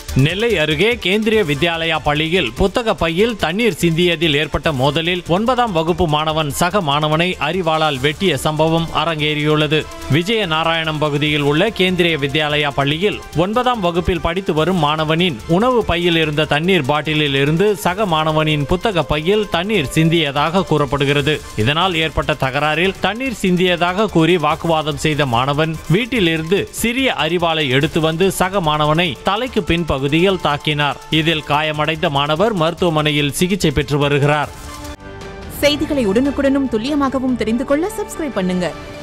நெல்லை அருகே கேந்திரிய வித்யாலயா பள்ளியில் புத்தக பையில் தண்ணீர் சிந்தியதில் ஏற்பட்ட மோதலில் ஒன்பதாம் வகுப்பு மாணவன் சக மாணவனை அறிவாளால் வெட்டிய சம்பவம் அரங்கேறியுள்ளது விஜய நாராயணம் பகுதியில் உள்ள கேந்திரிய வித்யாலயா பள்ளியில் ஒன்பதாம் வகுப்பில் படித்து வரும் மாணவனின் உணவு பையில் இருந்த தண்ணீர் பாட்டிலில் இருந்து சக மாணவனின் புத்தக பையில் தண்ணீர் சிந்தியதாக கூறப்படுகிறது இதனால் ஏற்பட்ட தகராறில் தண்ணீர் சிந்தியதாக கூறி வாக்குவாதம் செய்த மாணவன் வீட்டிலிருந்து சிறிய அறிவாளை எடுத்து வந்து சக மாணவனை தலைக்கு பின் பகுதியில் தாக்கினார் இதில் காயமடைந்த மாணவர் மருத்துவமனையில் சிகிச்சை பெற்று வருகிறார் செய்திகளை உடனுக்குடனும் துல்லியமாகவும் தெரிந்து கொள்ள சப்ஸ்கிரைப் பண்ணுங்க